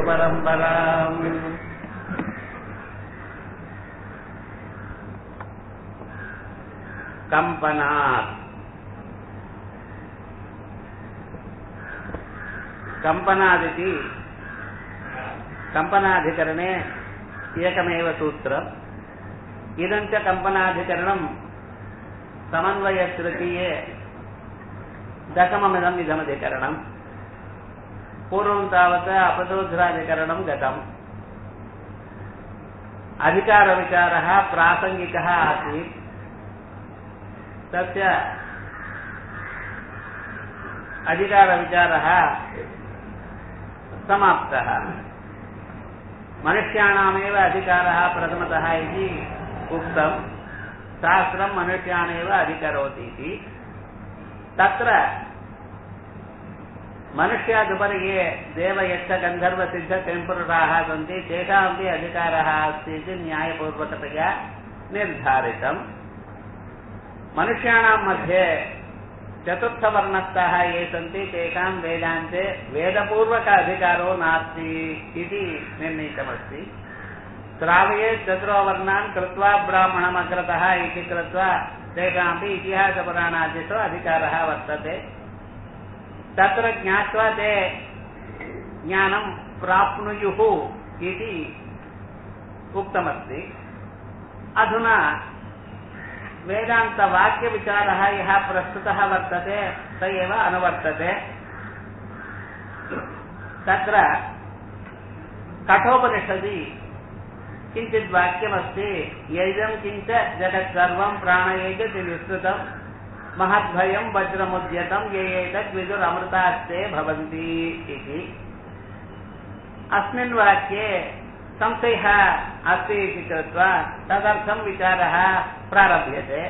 गुरुपरम्पराम् कम्पनात् कम्पनादिति कम्पनाधिकरणे एकमेव सूत्रम् इदं च कम्पनाधिकरणं समन्वयतृतीये दशममिदम् इदमधिकरणम् पूर्वं तावत् अपदोध्राधिकरणं गतम् अधिकारविचारः प्रासङ्गिकः आसीत् तस्य अधिकारविचारः समाप्तः मनुष्याणामेव अधिकारः प्रथमतः इति उक्तं शास्त्रं मनुष्याणेव अधिकरोति इति तत्र मनुष्यादुपरि ये देवयच्छ गन्धर्वसिद्धटेम्पुराः सन्ति तेषामपि अधिकारः अस्ति इति न्यायपूर्वकतया निर्धारितम् मनुष्याणां मध्ये चतुर्थवर्णस्थाः ये सन्ति तेषां वेदान्ते वेदपूर्वक अधिकारो नास्ति इति निर्णीतमस्ति श्रावये चतुर्वर्णान् कृत्वा ब्राह्मणमग्रतः इति कृत्वा तेषामपि इतिहासपुराणादिषु अधिकारः वर्तते तत्र ज्ञात्वा ते ज्ञानं प्राप्नुयुः इति उक्तमस्ति अधुना वेदान्तवाक्यविचारः यः प्रस्तुतः वर्तते स एव अनुवर्तते तत्र कठोपनिषदि किञ्चित् वाक्यमस्ति यैदं किञ्च जगत् सर्वं प्राणयेजति विस्तृतं महद्भयं वज्रमुद्यतं ये एतद् विदुरमृतास्ते भवन्ति इति अस्मिन् वाक्ये संशयः अस्ति इति कृत्वा तदर्थं विचारः प्रारभ्यते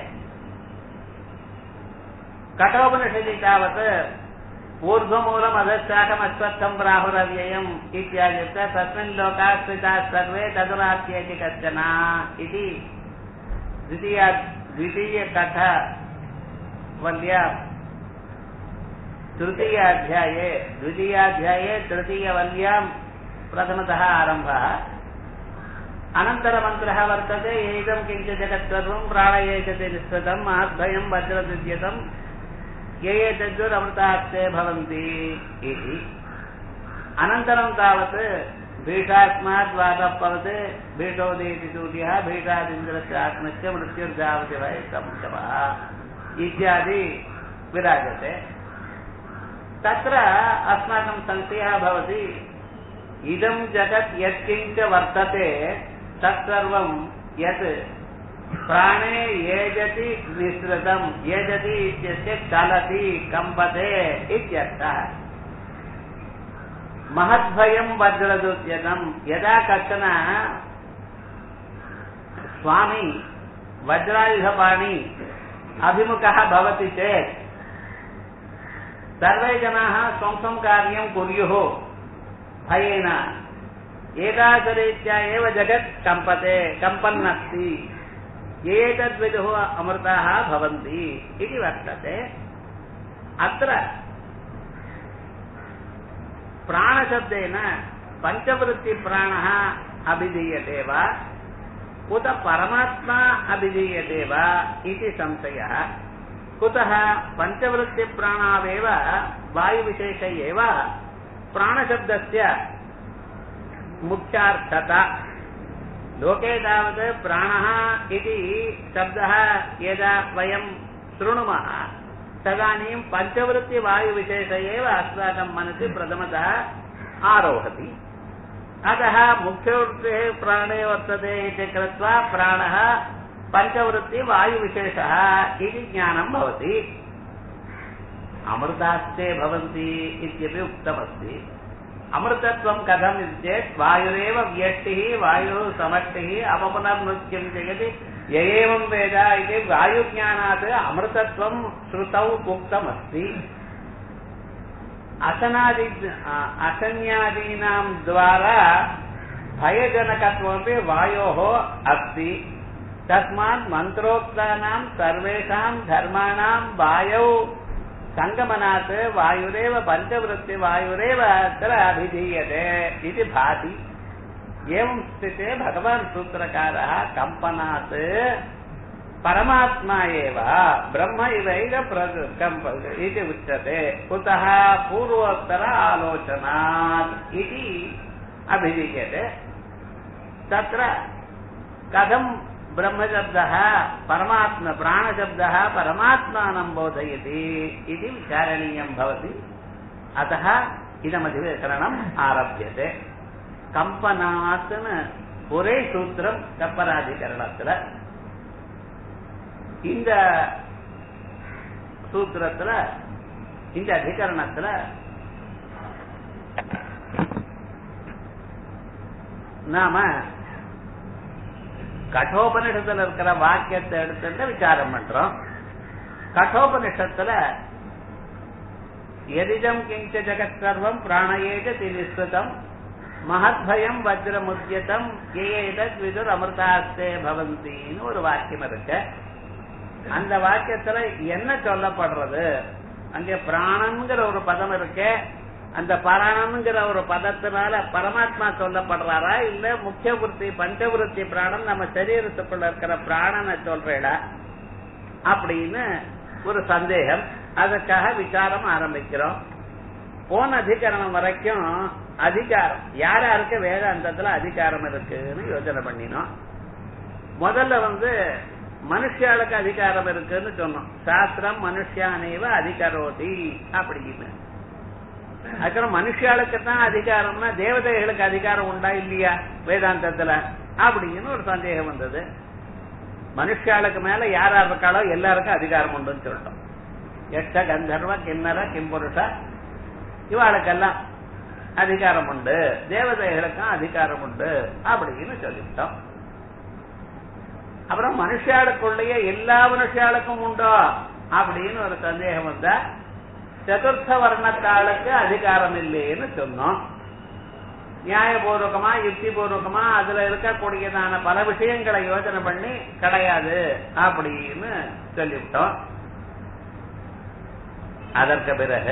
कठोपनिषदि तावत् ऊर्ध्वमूलमधश्चाकमश्वत्थं प्राहुरव्ययम् इत्यादित्य तस्मिन् लोकाः स्थिताः सर्वे तदुरात्येति कश्चन इति द्वितीया द्वितीयकथ वल्या तृतीयाध्याये द्वितीयाध्याये तृतीयवल्यां प्रथमतः आरम्भः अनन्तरमन्त्रः वर्तते एदं किञ्च जगत्सर्वं प्राणयेजते निःसृतं महद्भयं वज्रदुद्यतं ये ये तद्वरमृतास्ते भवन्ति इति अनन्तरं तावत् भीषास्मात् वातः पवते भीषोदेति सूर्यः भीषादिन्द्रस्य आत्मस्य मृत्युर्जावति वयसंशवः इत्यादि विराजते तत्र अस्माकं संशयः भवति इदं जगत् यत्किञ्च वर्तते तत्सर्वं यत् प्राणे येजति निःसृतं येजति इत्यस्य चलति कम्पते इत्यर्थः महद्भयं वज्रदुद्यतं यदा कश्चन स्वामी वज्रायुधपाणि अभिमुखः भवति चेत् सर्वे जनाः स्वं स्वं कार्यं कुर्युः भयेन एकादरीत्या एव जगत् कम्पते कम्पन्नस्ति एतद्विदुः अमृताः भवन्ति इति वर्तते अत्र प्राणशब्देन पञ्चवृत्तिप्राणः अभिधीयते वा उत परमात्मा अभिधीयते वा इति संशयः कुतः पञ्चवृत्तिप्राणावेव वायुविशेष एव प्राणशब्दस्य मुख्यार्थता लोके तावत् प्राणः इति शब्दः यदा वयं शृणुमः तदानीं पञ्चवृत्तिवायुविशेष एव अस्माकं मनसि प्रथमतः आरोहति अतः मुख्यवृत्तिः प्राणे वर्तते इति कृत्वा प्राणः पञ्चवृत्तिवायुविशेषः इति ज्ञानं भवति अमृतास्ते भवन्ति इत्यपि उक्तमस्ति अमृतत्वं कथम् इति चेत् वायुरेव व्यष्टिः वायुः समष्टिः अपपुनर्नृत्यं जयति य एवं वेद इति वायुज्ञानात् अमृतत्वं श्रुतौ उक्तमस्ति असनादि असन्यादीनां द्वारा भयजनकत्वमपि वायोः अस्ति तस्मात् मन्त्रोक्तानां सर्वेषां धर्माणां वायौ சங்கமனாத் வாயுரேவ பஞ்சவருத்தி வாயுரேவ அத்திர அபிधीयते इति भाति एवं स्थिते भगवान् सूत्रकारः कम्पनात् परमात्मा एव ब्रह्म इवैव कम्प इति उच्यते कुतः पूर्वोत्तर आलोचनात् इति अभिधीयते तत्र कथं ब्रह्मशब्दः परमात्म प्राणशब्दः परमात्मानं बोधयति इति विचारणीयं भवति अतः इदमधिकरणम् आरभ्यते கம்பனாத்னு ஒரே சூத்திரம் கப்பராதிகரணத்துல இந்த சூத்திரத்துல இந்த அதிகரணத்துல நாம கட்டோபனிஷத்துல இருக்கிற வாக்கியத்தை எடுத்துட்டு விசாரம் பண்றோம் கட்டோபனிஷத்துல எதிதம் கிஞ்ச ஜெகத் சர்வம் பிராணயேஜ திரிஸ்வதம் மகத்பயம் வஜ்ரமுத்தியதம் ஏதத் விதுர் அமிர்தாஸ்தே பவந்தின்னு ஒரு வாக்கியம் இருக்கு அந்த வாக்கியத்துல என்ன சொல்லப்படுறது அங்க பிராணம்ங்கிற ஒரு பதம் இருக்கு அந்த பிராணம்ங்கிற ஒரு பதத்தினால பரமாத்மா சொல்லப்படுறாரா இல்ல முக்கிய விருத்தி பஞ்சவிருத்தி பிராணம் நம்ம சரீரத்துக்குள்ள இருக்கிற பிராணனை சொல்றேடா அப்படின்னு ஒரு சந்தேகம் அதுக்காக விசாரம் ஆரம்பிக்கிறோம் போன அதிகரணம் வரைக்கும் அதிகாரம் யார் யாருக்கு வேதாந்தத்துல அதிகாரம் இருக்குன்னு யோசனை பண்ணினோம் முதல்ல வந்து மனுஷாளுக்கு அதிகாரம் இருக்குன்னு சொன்னோம் சாஸ்திரம் மனுஷானேவ அதிகாரோதி அப்படின்னு அதுக்கப்புறம் மனுஷாளுக்கு தான் அதிகாரம்னா தேவதைகளுக்கு அதிகாரம் உண்டா இல்லையா வேதாந்தத்துல அப்படின்னு ஒரு சந்தேகம் வந்தது மனுஷாளுக்கு மேல யார் யார் இருக்காளோ எல்லாருக்கும் அதிகாரம் உண்டுன்னு சொல்லிட்டோம் எட்ட கந்தர்வ கிண்ணற கிம்புருஷ இவாளுக்கெல்லாம் அதிகாரம் உண்டு தேவதைகளுக்கும் அதிகாரம் உண்டு அப்படின்னு சொல்லிவிட்டோம் அப்புறம் மனுஷாளுக்குள்ளேயே எல்லா மனுஷாளுக்கும் உண்டோ அப்படின்னு ஒரு சந்தேகம் வந்தா சதுர்த்த வர்ணத்தாளுக்கு அதிகாரம் இல்லைன்னு சொன்னோம் நியாயபூர்வகமா யுக்தி பூர்வகமா அதுல இருக்கக்கூடியதான பல விஷயங்களை யோசனை பண்ணி கிடையாது அப்படின்னு சொல்லிவிட்டோம் அதற்கு பிறகு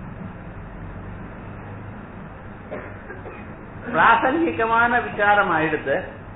பிராசங்கிகமான விசாரம் ஆயிடுது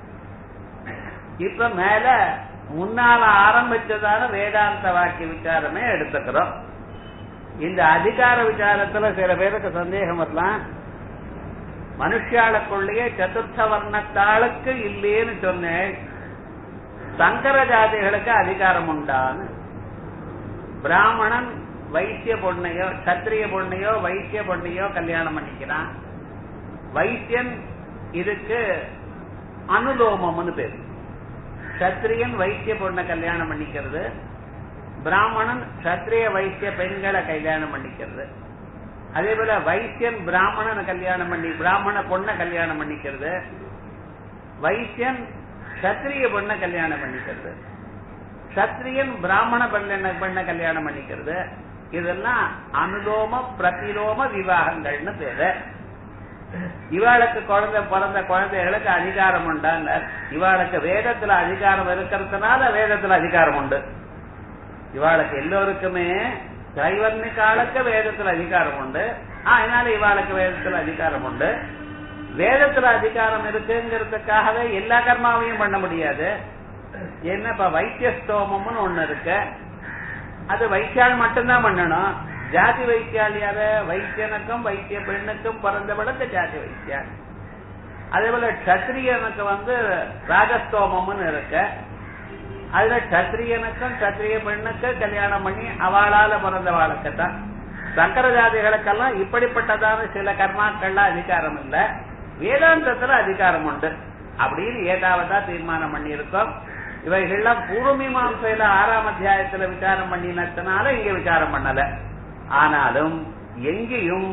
இப்ப மேல முன்னால ஆரம்பிச்சதான வேதாந்த வாக்கிய விசாரமே எடுத்துக்கிறோம் இந்த அதிகார விசாரத்துல சில பேருக்கு சந்தேகம் வரலாம் மனுஷாளுக்குள்ளேயே சதுர்த்த வர்ணத்தாளுக்கு இல்லேன்னு சொன்னேன் சங்கர ஜாதிகளுக்கு அதிகாரம் உண்டான்னு பிராமணன் வைத்திய பொண்ணையோ சத்திரிய பொண்ணையோ வைத்திய பொண்ணையோ கல்யாணம் பண்ணிக்கிறான் வைத்தியன் இதுக்கு அனுலோமம்னு பேரு சத்திரியன் வைத்திய பொண்ணை கல்யாணம் பண்ணிக்கிறது பிராமணன் சத்திரிய வைத்திய பெண்களை கல்யாணம் பண்ணிக்கிறது அதே போல வைத்தியன் பிராமணனை கல்யாணம் பண்ணி பிராமண பொண்ணை கல்யாணம் பண்ணிக்கிறது வைத்தியன் சத்திரிய பொண்ணை கல்யாணம் பண்ணிக்கிறது சத்திரியன் பிராமண பெண்ண பெண்ணை கல்யாணம் பண்ணிக்கிறது இதெல்லாம் அனுலோம பிரதிலோம விவாகங்கள்னு பேரு இவாளுக்கு குழந்தை பிறந்த குழந்தைகளுக்கு அதிகாரம் உண்டாங்க இவாளுக்கு வேதத்துல அதிகாரம் இருக்கிறதுனால வேதத்துல அதிகாரம் உண்டு இவாளுக்கு எல்லோருக்குமே தைவர்ணிக்காலுக்கு வேதத்துல அதிகாரம் உண்டு அதனால இவாளுக்கு வேதத்துல அதிகாரம் உண்டு வேதத்துல அதிகாரம் இருக்குங்கிறதுக்காகவே எல்லா கர்மாவையும் பண்ண முடியாது என்ன இப்ப வைத்தியஸ்தோமம்னு ஒண்ணு இருக்கு அது வைத்தியால் மட்டும்தான் பண்ணணும் ஜாதி வைத்தியாலியாத வைத்தியனுக்கும் வைத்திய பெண்ணுக்கும் பிறந்தவளுக்கு ஜாதி வைத்தியால் அதே போல கத்திரியனுக்கு வந்து ராஜஸ்தோமம்னு இருக்கு அதுல கத்திரியனுக்கும் கத்திரிய பெண்ணுக்கு கல்யாணம் பண்ணி அவளால பிறந்தவாளுக்கு தான் சங்கர ஜாதிகளுக்கெல்லாம் இப்படிப்பட்டதான சில கர்மாக்கள்ல அதிகாரம் இல்ல வேதாந்தத்துல அதிகாரம் உண்டு அப்படின்னு ஏதாவதா தீர்மானம் பண்ணி இருக்கோம் இவைகள்லாம் பூர்வமீமாசையில ஆறாம் அத்தியாயத்துல விசாரம் பண்ணினதுனால இங்க விசாரம் பண்ணல ஆனாலும் எங்கேயும்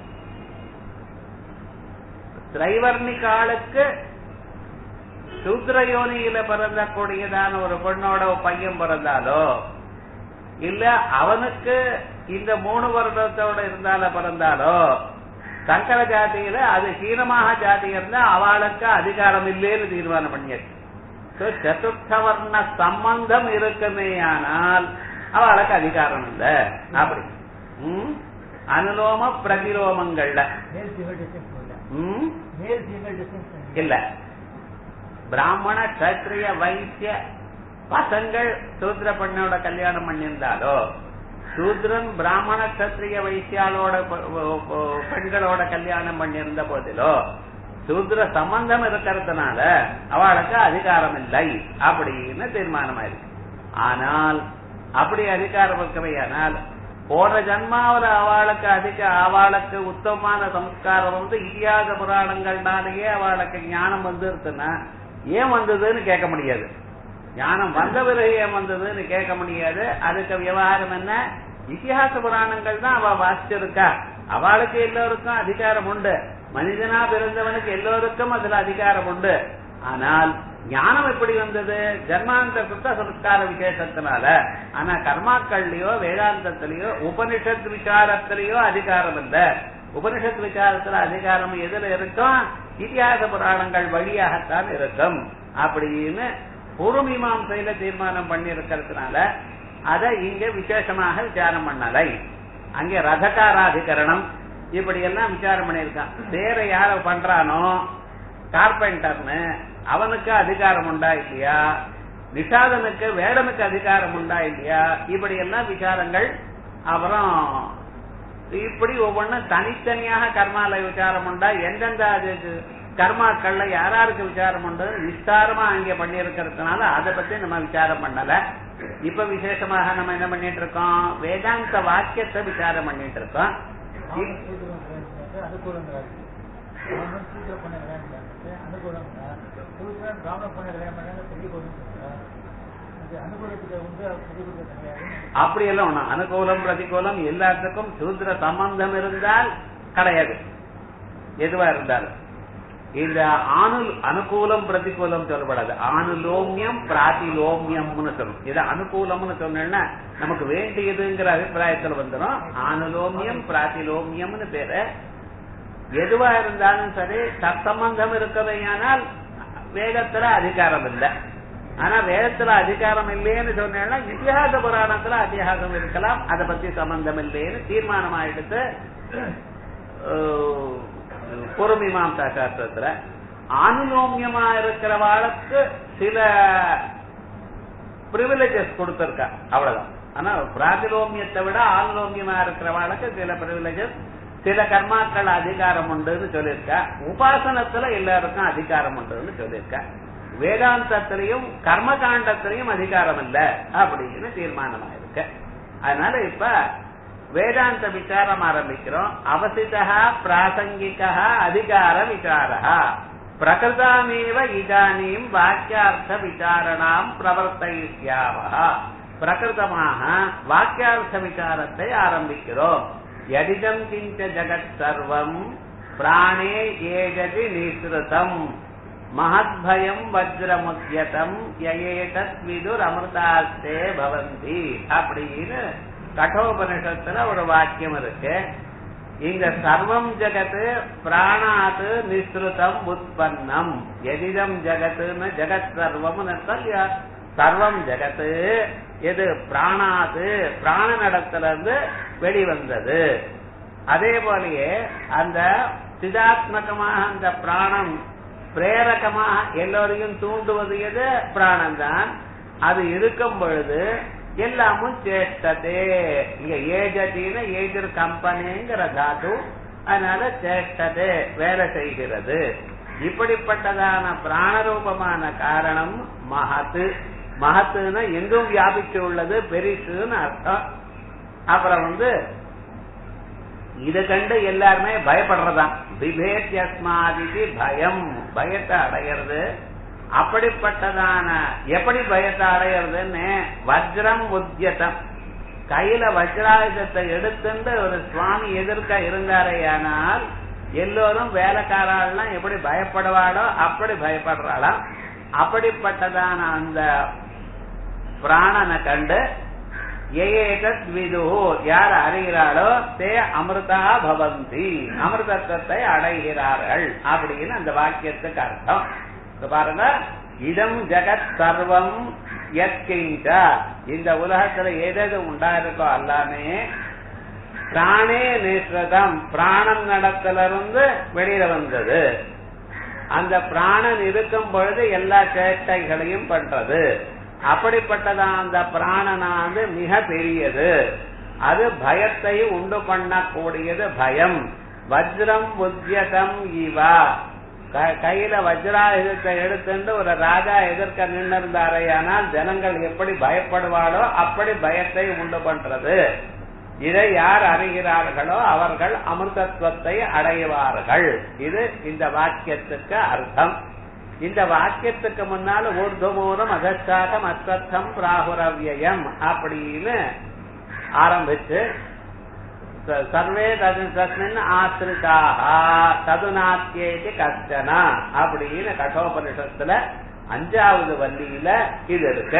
திரைவர்ணிகாலுக்கு சூத்ரயோனியில பிறந்தக்கூடியதான ஒரு பெண்ணோட பையன் பிறந்தாலோ இல்ல அவனுக்கு இந்த மூணு வருடத்தோட இருந்தால பிறந்தாலோ சங்கர ஜாதியில அது ஹீனமாக ஜாதி இருந்தா அவளுக்கு அதிகாரம் இல்லைன்னு தீர்மானம் பண்ணியாச்சு சதுர்த்த வர்ண சம்பந்தம் இருக்குமே ஆனால் அவளுக்கு அதிகாரம் இல்ல அப்படி ம்? அனுலோம பிரதிலோமங்கள்ல மேல் ஃபீமேல் டிஸ்டன்ஸ் இல்ல ம்? மேல் ஃபீமேல் டிஸ்டன்ஸ் இல்ல பிராமண கத்திரிய வைசிய பசங்கள் சூத்ர பெண்ணோட கல்யாணம் பண்ணியிருந்தாலோ சூத்ரன் பிராமண கத்திரிய வைசியாலோட ப- ப- ப- பெண்களோட கல்யாணம் பண்ணியிருந்த போதிலோ சூத்ர சம்பந்தம் இருக்கிறதுனால அவளுக்கு அதிகாரம் இல்லை அப்படின்னு தீர்மானமாயிருக்கு ஆனால் அப்படி அதிகாரம் இருக்கவையானால் போன ஜன்மாவில அவளுக்கு அதிக அவளுக்கு உத்தமமான சம்ஸ்காரம் வந்து இதிகாச புராணங்கள்னாலேயே அவளுக்கு ஞானம் வந்து இருக்குன்னா ஏன் வந்ததுன்னு கேட்க முடியாது ஞானம் வந்த பிறகு ஏன் வந்ததுன்னு கேட்க முடியாது அதுக்கு விவகாரம் என்ன இதிகாச புராணங்கள் தான் அவ வாசிச்சிருக்கா அவளுக்கு எல்லோருக்கும் அதிகாரம் உண்டு மனிதனா பிறந்தவனுக்கு எல்லோருக்கும் அதுல அதிகாரம் உண்டு ஆனால் ஞானம் எப்படி வந்தது ஜன்மாந்த சுத்த சம்ஸ்கார விசேஷத்தினால ஆனா கர்மாக்கள்லயோ வேதாந்தத்திலயோ உபனிஷத் விசாரத்திலயோ அதிகாரம் இல்ல உபனிஷத் விசாரத்துல அதிகாரம் எதுல இருக்கும் இதிகாச புராணங்கள் வழியாகத்தான் இருக்கும் அப்படின்னு பூர்வமீமாசையில தீர்மானம் பண்ணி இருக்கிறதுனால அதை இங்க விசேஷமாக விசாரம் பண்ணலை அங்கே ரதகாராதிகரணம் இப்படி எல்லாம் விசாரம் பண்ணியிருக்கான் வேற யார பண்றானோ கார்பெண்டர்னு அவனுக்கு அதிகாரம் உண்டா இல்லையா நிஷாதனுக்கு வேடனுக்கு அதிகாரம் உண்டா இல்லையா இப்படி எல்லாம் விசாரங்கள் அப்புறம் இப்படி ஒவ்வொன்றும் தனித்தனியாக கர்மால விசாரம் உண்டா எந்தெந்த அது கர்மாக்கள்ல யாராருக்கு விசாரம் உண்டு விஸ்தாரமா அங்கே பண்ணி இருக்கிறதுனால அதை பத்தி நம்ம விசாரம் பண்ணல இப்ப விசேஷமாக நம்ம என்ன பண்ணிட்டு இருக்கோம் வேதாந்த வாக்கியத்தை விசாரம் பண்ணிட்டு இருக்கோம் அவன் சூத்திரம் கல்யாணம் அனுகூலங்கிறாரு அவன் சூத்திர பண்ண கல்யாணம் பண்ணிட்டு அனுகூலங்கிறார் சூத்திரன் பிராமண பண்ண கல்யாணம் பண்ணாங்க பெரிய கொடுங்கிறார் அது அனுகூலத்துக்கு உண்டு பிரதிகூலத்துக்கு கிடையாது அப்படி எல்லாம் ஒண்ணும் அனுகூலம் பிரதிகூலம் எல்லாத்துக்கும் சூத்திர சம்பந்தம் இருந்தால் கிடையாது எதுவா இருந்தாலும் இந்த ஆணு அனுகூலம் பிரதிகூலம் சொல்லப்படாது ஆணுலோமியம் பிராதிலோமியம்னு சொல்லும் இது அனுகூலம்னு சொன்னேன்னா நமக்கு வேண்டியதுங்கிற அபிப்பிராயத்துல வந்துடும் ஆணுலோமியம் பிராதிலோமியம்னு பேரு எதுவா இருந்தாலும் சரி தற்சம்பந்தம் இருக்கவையானால் வேதத்துல அதிகாரம் இல்லை ஆனா வேதத்துல அதிகாரம் இல்லைன்னு சொன்னேன்னா இதிகாச புராணத்துல அதிகாரம் இருக்கலாம் அதை பத்தி சம்பந்தம் இல்லைன்னு தீர்மானம் ஆயிடுத்து பொறுமிமாம்சா சாஸ்திரத்துல ஆனுலோமியமா இருக்கிறவாளுக்கு சில பிரிவிலேஜஸ் கொடுத்திருக்கா அவ்வளவுதான் ஆனா பிராதிலோமியத்தை விட ஆனுலோமியமா இருக்கிறவாளுக்கு சில பிரிவிலேஜஸ் சில கர்மாக்கள் அதிகாரம் உண்டுன்னு சொல்லியிருக்கா உபாசனத்துல எல்லாருக்கும் அதிகாரம் உண்டுன்னு சொல்லியிருக்கா வேதாந்தத்திலையும் கர்ம காண்டத்திலையும் அதிகாரம் இல்ல அப்படின்னு தீர்மானமா இருக்கு அதனால இப்ப வேதாந்த விசாரம் ஆரம்பிக்கிறோம் அவசிதா பிராசங்கிகா அதிகார விசாரா பிரகிருதாமேவ இதானீம் வாக்கியார்த்த விசாரணாம் பிரவர்த்தயிஷ்யாவா பிரகிருதமாக வாக்கியார்த்த விசாரத்தை ஆரம்பிக்கிறோம் யதிதம் கிஞ்ச ஜகத் சர்வம் பிராணே ஏகதி நிஸ்ருதம் மகத்பயம் வஜ்ரமுத்யதம் யயேதத் விதுர் அமிர்தாஸ்தே பவந்தி அப்படின்னு கட்டோபனிஷத்துல ஒரு வாக்கியம் இருக்கு இந்த சர்வம் ஜகத்து பிராணாது நிஸ்ருதம் உற்பன்னம் எதிதம் ஜகத்துன்னு ஜெகத் சர்வம்னு அர்த்தம் இல்லையா சர்வம் ஜெகத்து எது பிராணாது பிராண நடத்துல இருந்து வெளிவந்தது அதே போலயே அந்த சிதாத்மகமாக அந்த பிராணம் பிரேரகமாக எல்லோரையும் தூண்டுவது எது பிராணம் தான் அது இருக்கும் பொழுது எல்லாமும் சேஷ்டதே இங்க ஏஜதின ஏஜர் கம்பெனிங்கிற தாது அதனால சேஷ்டதே வேலை செய்கிறது இப்படிப்பட்டதான பிராணரூபமான காரணம் மகத்து மகத்துன்னா எங்கும் வியாபிச்சு உள்ளது பெரிசுன்னு அர்த்தம் அப்புறம் வந்து இதை கண்டு எல்லாருமே பயப்படுறதாம் விபேத்யஸ்மாதிக்கு பயம் பயத்தை அடையிறது அப்படிப்பட்டதான எப்படி பயத்தை அடையிறதுன்னு வஜ்ரம் உத்தியதம் கையில வஜ்ராயுதத்தை எடுத்துட்டு ஒரு சுவாமி எதிர்க்க இருந்தாரேயானால் எல்லோரும் வேலைக்காரெல்லாம் எப்படி பயப்படுவாளோ அப்படி பயப்படுறாளாம் அப்படிப்பட்டதான அந்த பிராணனை கண்டு ஏகத் விது யார் அறிகிறாளோ தே அமிர்தா பவந்தி அமிர்தத்தை அடைகிறார்கள் அப்படின்னு அந்த வாக்கியத்துக்கு அர்த்தம் இப்ப பாருங்க இடம் ஜெகத் சர்வம் எத்கிஞ்ச இந்த உலகத்துல எது எது உண்டா இருக்கோ எல்லாமே பிராணே நிஸ்ரதம் பிராணம் நடத்திலிருந்து வெளியில வந்தது அந்த பிராணன் இருக்கும் பொழுது எல்லா சேட்டைகளையும் பண்றது அப்படிப்பட்டதா அந்த பிராணனானது மிக பெரியது அது பயத்தை உண்டு பண்ணக்கூடியது பயம் வஜ்ரம் உத்யதம் இவா க- கையில வஜ்ராயுதத்தை எடுத்துட்டு ஒரு ராஜா எதிர்க்க நின்றிருந்தாரையானால் ஜனங்கள் எப்படி பயப்படுவாளோ அப்படி பயத்தை உண்டு பண்றது இதை யார் அறிகிறார்களோ அவர்கள் அமிர்தத்துவத்தை அடைவார்கள் இது இந்த வாக்கியத்துக்கு அர்த்தம் இந்த வாக்கியத்துக்கு முன்னால ஊர்துமூலம் அகச்சாகம் அஸ்வத்தம் பிராகுரவ்யம் அப்படின்னு ஆரம்பிச்சு ச- சர்வே தது- தஸ்மின் ஆசிரிதாக ததுநாத்தியேதி கஷ்டன அப்படின்னு கட்டோபனிஷத்துல அஞ்சாவது வள்ளியில இது இருக்கு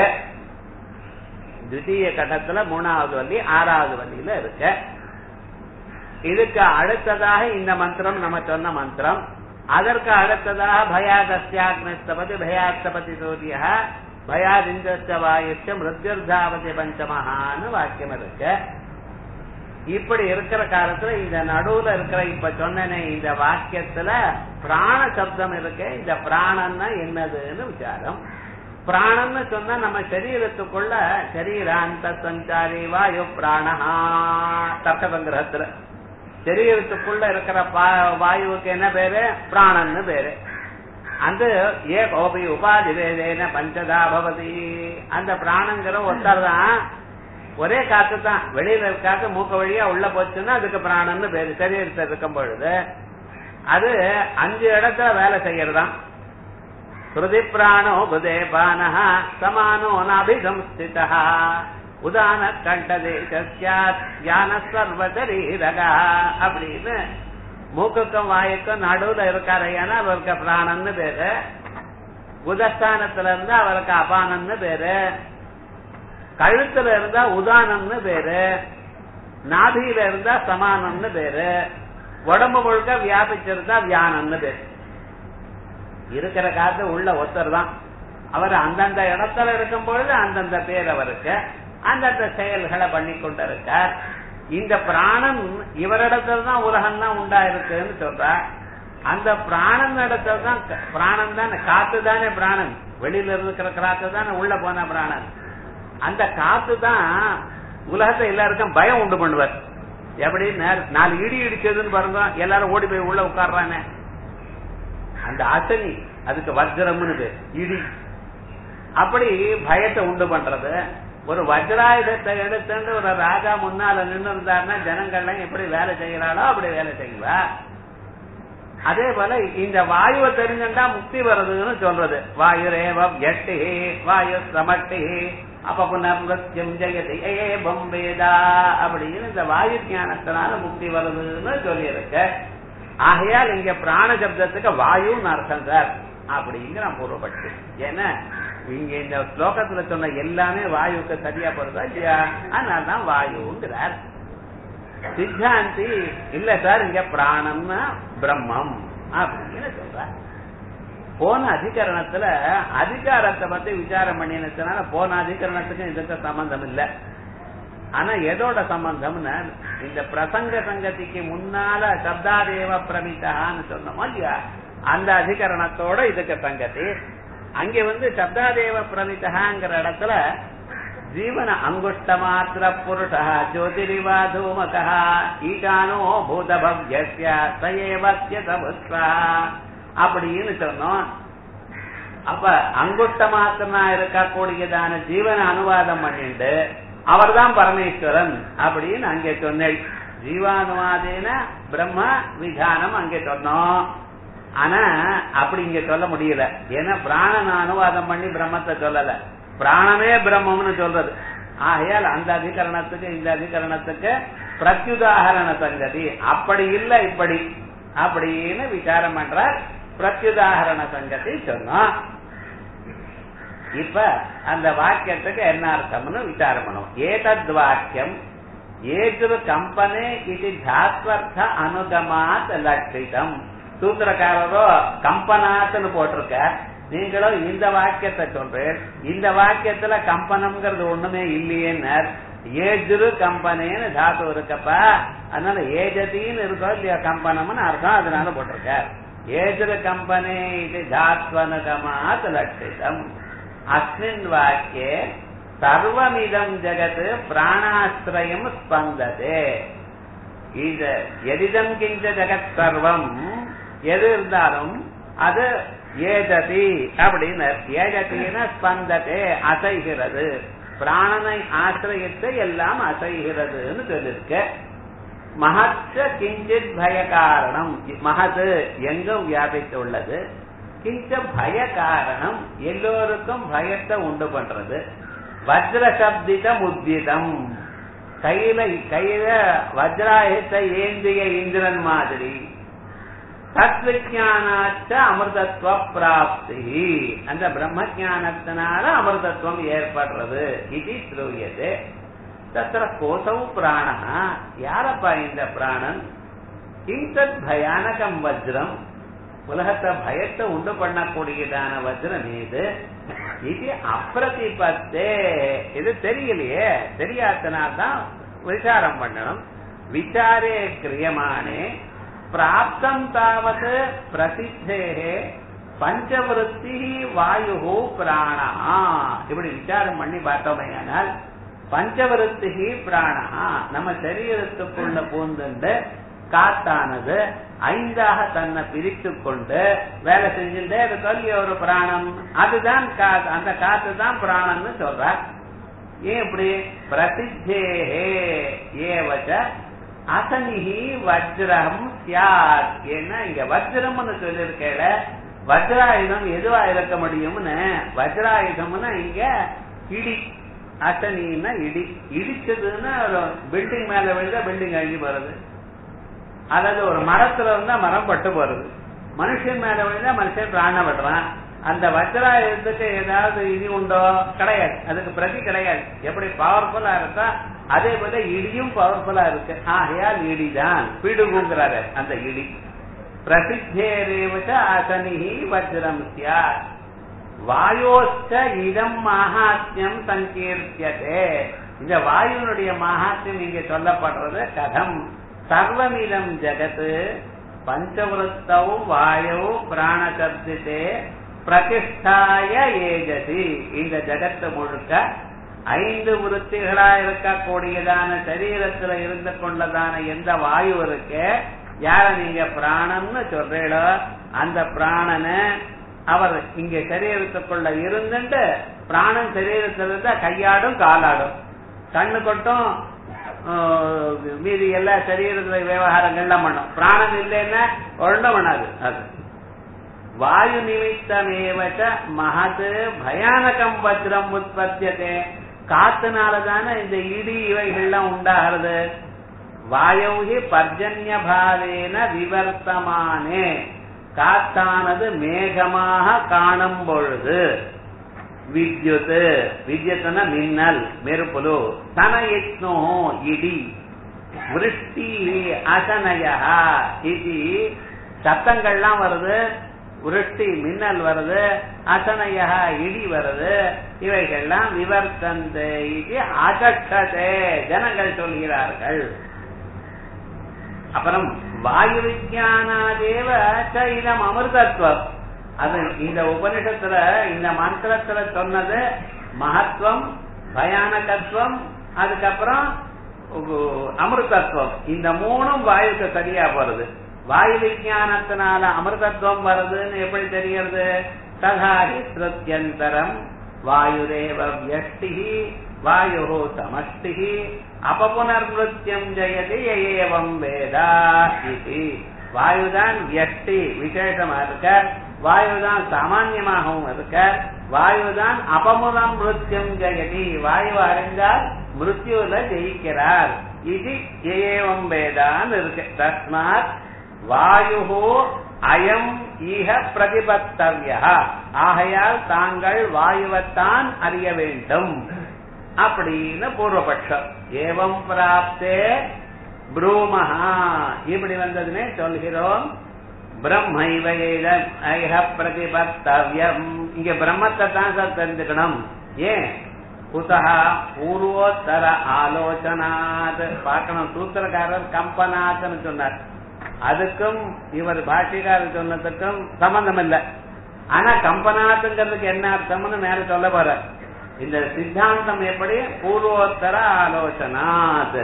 தித்திய கட்டத்துல மூணாவது வள்ளி ஆறாவது வள்ளியில இருக்கு இதுக்கு அடுத்ததாக இந்த மந்திரம் நம்ம சொன்ன மந்திரம் அதற்கு அடுத்ததாக பயாதஸ்யாக்னஸ்தபதி பயாஸ்தபதி சூரிய பயாதிந்திரஸ்ய வாயுச்ச மிருத்யுர்தாவதி பஞ்சமஹான்னு வாக்கியம் இருக்கு இப்படி இருக்கிற காலத்துல இந்த நடுவுல இருக்கிற இப்ப சொன்னனே இந்த வாக்கியத்துல பிராண சப்தம் இருக்கு இந்த பிராணன்னா என்னதுன்னு விசாரம் பிராணன்னு சொன்னா நம்ம சரீரத்துக்குள்ள சரீராந்த சஞ்சாரி வாயு பிராணஹா தர்க்க சங்கிரகத்துல சரீரத்துக்குள்ள இருக்கிற பா- வாயுவுக்கு என்ன பேரு பிராணன்னு பேரு அந்த ஏ கோபி உபாதி வேதேன பஞ்சதா பவதி அந்த பிராணங்கிற ஒருத்தர் தான் ஒரே காத்து தான் வெளியில இருக்காத்து மூக்க வழியா உள்ள போச்சுன்னா அதுக்கு பிராணன்னு பேரு சரீரத்தில் இருக்கும் பொழுது அது அஞ்சு இடத்துல வேலை செய்யறதாம் ஸ்ருதி பிராணோ புதே பானஹ சமானோ நாபிசம்ஸ்திதா உதான கண்டதேசாத் ஞான சர்வதரீரகா அப்படின்னு மூக்குக்கும் வாயுக்கும் நடுவுல இருக்காரையான அவருக்கு பிராணன்னு பேரு உதஸ்தானத்துல இருந்தா அவருக்கு அபானன்னு பேரு கழுத்துல இருந்தா உதானம்னு பேரு நாபியில இருந்தா சமானம்னு பேரு உடம்பு முழுக்க வியாபிச்சிருந்தா வியானம்னு பேரு இருக்கிற காத்து உள்ள ஒருத்தர் தான் அவர் அந்தந்த இடத்துல இருக்கும் பொழுது அந்தந்த பேர் அவருக்கு அந்தந்த செயல்களை பண்ணி கொண்டிருக்கார் இந்த பிராணன் இவரிடத்துல தான் உலகம் தான் உண்டா இருக்குன்னு சொல்றார் அந்த பிராணன் இடத்துல தான் பிராணன் தானே காத்து தானே பிராணன் வெளியில இருக்கிற காத்து தானே உள்ள போன பிராணன் அந்த காத்து தான் உலகத்தை எல்லாருக்கும் பயம் உண்டு பண்ணுவார் எப்படி நேர- நாலு இடி இடிச்சதுன்னு பாருங்க எல்லாரும் ஓடி போய் உள்ள உட்கார்றானே அந்த அசனி அதுக்கு வஜ்ரம்னு பேர் இடி அப்படி பயத்தை உண்டு பண்றது ஒரு வஜ்ராயுதத்தை எடுத்துட்டு ஒரு ராஜா முன்னால நின்று இருந்தாருன்னா ஜனங்கள்லாம் எப்படி வேலை செய்யறாளோ அப்படி வேலை செய்வா அதே போல இந்த வாயுவை தெரிஞ்சுட்டா முக்தி வருதுன்னு சொல்றது வாயு ரேவம் எட்டி வாயு சமட்டி அப்ப புனர்மிருத்தியம் ஜெயதி ஏ பொம்பேதா அப்படின்னு இந்த வாயு ஞானத்தினால முக்தி வருதுன்னு சொல்லியிருக்கு ஆகையால் இங்க பிராண சப்தத்துக்கு வாயுன்னு அர்த்தம் சார் அப்படிங்கிற பூர்வப்பட்டு ஏன்னா இங்க இந்த ஸ்லோகத்துல சொன்ன எல்லாமே வாயுக்கு சரியா போறதா இல்லையா அதனாலதான் வாயுங்கிறார் சித்தாந்தி இல்ல சார் இங்க பிராணம்னா பிரம்மம் அப்படின்னு சொல்ற போன அதிகரணத்துல அதிகாரத்தை பத்தி விசாரம் பண்ணினதுனால போன அதிகரணத்துக்கு இதுக்கு சம்பந்தம் இல்ல ஆனா எதோட சம்பந்தம்னு இந்த பிரசங்க சங்கதிக்கு முன்னால சப்தாதேவ பிரமிதான்னு சொன்னோமா இல்லையா அந்த அதிகரணத்தோட இதுக்கு சங்கதி அங்க வந்து சப்தாதேவ பிரமிதகாங்கிற இடத்துல ஜீவன அங்குஷ்ட மாத்திர புருஷ ஜோதிரிவா தூமக ஈகானோ பூத பவ்யஸ்ய சயேவஸ்ய சபுஷ்வா அப்படின்னு சொன்னோம் அப்ப அங்குஷ்ட மாத்திரமா இருக்கக்கூடியதான ஜீவன அனுவாதம் பண்ணிட்டு அவர்தான் பரமேஸ்வரன் அப்படின்னு அங்கே சொன்னேன் ஜீவானுவாதேன பிரம்ம விதானம் அங்கே சொன்னோம் ஆனா அப்படி இங்க சொல்ல முடியல ஏன்னா பிராணன் அனுவாதம் பண்ணி பிரம்மத்தை சொல்லல பிராணமே பிரம்மம்னு சொல்றது ஆகையால் அந்த அதிகரணத்துக்கு இந்த அதிகரணத்துக்கு பிரத்யுதாகரண சங்கதி அப்படி இல்ல இப்படி அப்படின்னு விசாரம் பண்றார் பிரத்யுதாகரண சங்கதி சொன்னோம் இப்ப அந்த வாக்கியத்துக்கு என்ன அர்த்தம்னு விசாரம் பண்ணுவோம் ஏதத் வாக்கியம் ஏது கம்பனே இது தாத்வர்த்த அனுகமாத் லட்சிதம் சூத்திரக்காரரோ கம்பனாத்னு போட்டிருக்க நீங்களும் இந்த வாக்கியத்தை சொல்றேன் இந்த வாக்கியத்துல கம்பனம்ங்கிறது ஒண்ணுமே இல்லையேன்னர் ஏஜுரு கம்பனேன்னு தாத்து இருக்கப்பா அதனால ஏஜதின்னு இருக்கோ இல்லையா கம்பனம்னு அர்த்தம் அதனால போட்டிருக்கார் ஏஜுரு கம்பனே இது தாத்வனுகமாத் லட்சிதம் அஸ்மின் வாக்கியே சர்வமிதம் ஜெகத் பிராணாஸ்திரயம் ஸ்பந்ததே இது எதிதம் கிஞ்ச ஜெகத் சர்வம் எது இருந்தாலும் அது ஏஜதி அப்படின்னு ஏஜத்தின ஸ்பந்ததே அசைகிறது பிராணனை ஆசிரியத்து எல்லாம் அசைகிறதுன்னு சொல்லிருக்க மகத்த கிஞ்சித் பய காரணம் மகது எங்கும் வியாபித்துள்ளது கிஞ்ச பய காரணம் எல்லோருக்கும் பயத்தை உண்டு பண்றது வஜ்ர சப்திதம் உத்திதம் கையில கையில வஜ்ராயத்தை ஏந்திய இந்திரன் மாதிரி தத்விஜானாச்ச அமிர்தத்துவ பிராப்தி அந்த பிரம்ம ஜானத்தினால அமிர்தத்துவம் ஏற்படுறது இது ஸ்ரூயது தத்திர கோசவு பிராண யாரப்பா இந்த பிராணன் கிஞ்சத் பயானகம் வஜ்ரம் உலகத்தை பயத்தை உண்டு பண்ணக்கூடியதான வஜ்ரம் இது இது அப்பிரதிபத்தே இது தெரியலையே தெரியாதனால்தான் விசாரம் பண்ணணும் விசாரே கிரியமானே பிராப்தம் தாவது பிரசித்தே பஞ்சவருத்தி வாயு பிராணா இப்படி விசாரம் பண்ணி பார்த்தோமே ஆனால் பஞ்சவருத்தி பிராணா நம்ம சரீரத்துக்குள்ள பூந்துண்டு காத்தானது ஐந்தாக தன்னை பிரித்து கொண்டு வேலை செஞ்சுட்டே இருக்கொல்லிய ஒரு பிராணம் அதுதான் காத்து அந்த காத்து தான் பிராணம்னு சொல்றார் ஏன் இப்படி பிரசித்தேஹே ஏவச்ச அசனிஹி வஜ்ரம் சியாத் ஏன்னா இங்க வஜ்ரம்னு சொல்லியிருக்கேல வஜ்ராயுதம் எதுவா இருக்க முடியும்னு வஜ்ராயுதம்னா இங்க இடி அசனின்னா இடி இடிச்சதுன்னா ஒரு பில்டிங் மேல விழுந்தா பில்டிங் அழிஞ்சு போறது அல்லது ஒரு மரத்துல இருந்தா மரம் பட்டு போறது மனுஷன் மேல விழுந்தா மனுஷன் பிராணம் விடுறான் அந்த வஜ்ராயுதத்துக்கு ஏதாவது இது உண்டோ கிடையாது அதுக்கு பிரதி கிடையாது எப்படி பவர்ஃபுல்லா இருக்கா அதே போல இடியும் பவர்ஃபுல்லா இருக்கு ஆகையால் இடிதான் பிடுங்குங்கிறாரு அந்த இடி பிரசித்தேரேவச்ச அசனிஹி வஜ்ரம் சியாத் வாயோஸ்ட இதம் மகாத்மியம் சங்கீர்த்தியதே இந்த வாயுனுடைய மகாத்மியம் இங்க சொல்லப்படுறது கதம் சர்வமிதம் ஜகத் பஞ்சவருத்தௌ வாயு பிராணசப்தித்தே பிரதிஷ்டாய ஏஜதி இந்த ஜகத்து முழுக்க ஐந்து விருத்திகளா இருக்கக்கூடியதான சரீரத்துல இருந்து கொண்டதான எந்த வாயு இருக்கு யார நீங்க பிராணம்னு சொல்றீங்களோ அந்த பிராணனை அவர் இங்க சரீரத்துக்குள்ள இருந்துட்டு பிராணன் சரீரத்துல இருந்தா கையாடும் காலாடும் கண்ணு கொட்டும் மீதி எல்லா சரீரத்துல விவகாரங்கள்லாம் பண்ணும் பிராணம் இல்லைன்னா ஒன்றும் பண்ணாது அது வாயு நிமித்தமேவச்ச மகது பயானகம் வஜ்ரம் உற்பத்தியதே காத்துனாலதானே இந்த இடி இவைகள்லாம் உண்டாகிறது வாயௌகி பர்ஜன்ய பாவேன விவர்த்தமானே காத்தானது மேகமாக காணும் பொழுது విద్యుత్ విద్యుత్న మిన్నల్ మెరుపులు తన యజ్ఞో ఇడి விருஷ்டி அசனய இது சத்தங்கள்லாம் வருது விருஷ்டி மின்னல் வருது அசனய இடி வருது இவைகள்லாம் விவர்த்தந்த இது அகட்டதே ஜனங்கள் சொல்கிறார்கள் அப்புறம் வாயு விஜயானாதேவ இதம் அமிர்தத்துவம் அது இந்த உபனிஷத்துல இந்த மந்திரத்துல சொன்னது மகத்துவம் பயானகத்துவம் அதுக்கப்புறம் அமிர்தத்துவம் இந்த மூணும் வாயுக்கு சரியா போறது வாயு விஜயானத்தினால அமிர்தத்துவம் வருதுன்னு எப்படி தெரியறது ததாஹி ஸ்ருத்தியந்தரம் வாயுரேவ வியஷ்டி வாயு சமஷ்டி அபபுனர்மிருத்தியம் ஜெயதி ஏவம் வேதா இது வாயுதான் வியஷ்டி விசேஷமா இருக்க வாயுதான் சாமான்யமாகவும் இருக்க வாயுதான் அபமுதம் மிருத்தியம் ஜெயதி வாயு அறிந்தால் மிருத்யுல ஜெயிக்கிறார் இது ஏவம் வேதான் இருக்கு தஸ்மாத் வாயு அயம் ஈக பிரதிபத்தவிய ஆகையால் தாங்கள் வாயுவத்தான் அறிய வேண்டும் அப்படின்னு பூர்வபட்சம் ஏவம் பிராப்தே ப்ரூமஹா இப்படி வந்ததுமே சொல்கிறோம் பிரம்மைவ ஐஹ பிரதிபத்தவியம் இங்க பிரம்மத்தை தான் சார் தெரிஞ்சுக்கணும் ஏன் குதா பூர்வோத்தர ஆலோசனாத் பார்க்கணும் சூத்திரக்காரர் கம்பனாத்னு சொன்னார் அதுக்கும் இவர் பாஷிகாரர் சொன்னதுக்கும் சம்பந்தம் இல்லை ஆனா கம்பனாத்துங்கிறதுக்கு என்ன அர்த்தம்னு மேல சொல்ல போற இந்த சித்தாந்தம் எப்படி பூர்வோத்தர ஆலோசனாத்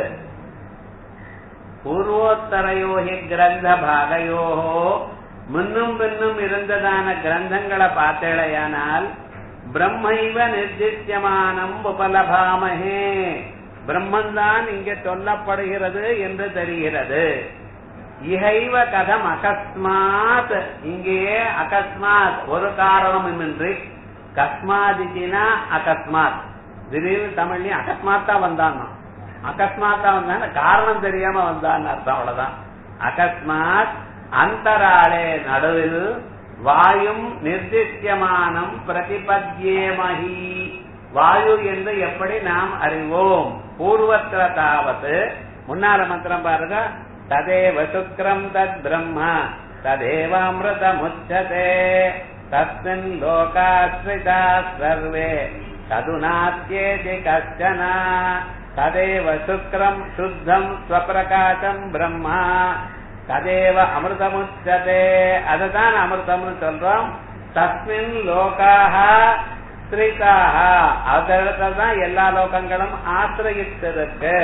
பூர்வோத்தரையோகி கிரந்த பாகையோ முன்னும் பின்னும் இருந்ததான கிரந்தங்களை பார்த்தேடையானால் பிரம்மைவ நிர்திஷ்யமானம் உபலபாமகே பிரம்மன்தான் இங்க சொல்லப்படுகிறது என்று தெரிகிறது இகைவ கதம் அகஸ்மாத் இங்கேயே அகஸ்மாத் ஒரு காரணமின்றி கஸ்மாதினா அகஸ்மாத் திடீர்னு தமிழ்லயும் அகஸ்மாத்தா வந்தான் அகஸ்மாத்தா வந்தான் காரணம் தெரியாம வந்தான்னு அர்த்தம் அவ்வளவுதான் அகஸ்மாத் அந்தராளே நடுவில் வாயும் நிர்திஷ்யமானம் பிரதிபத்யேமஹி வாயு என்று எப்படி நாம் அறிவோம் பூர்வத்திர தாவது முன்னால மந்திரம் பாருங்க ததேவ சுக்ரம் தத் பிரம்ம ததேவாமிருதமுச்சதே தஸ்மின் லோகாஸ்ரிதா சர்வே ததுநாத்யேதி கஷ்டன ததேவ சுக்ரம் சுத்தம் ஸ்வப்பிரகாசம் பிரம்மா ததேவ அமிர்தமுச்சதே அதுதான் அமிர்தம்னு சொல்றோம் தஸ்மின் லோகாக ஸ்ரீகாக அதற்கு தான் எல்லா லோகங்களும் ஆசிரியத்திருக்கு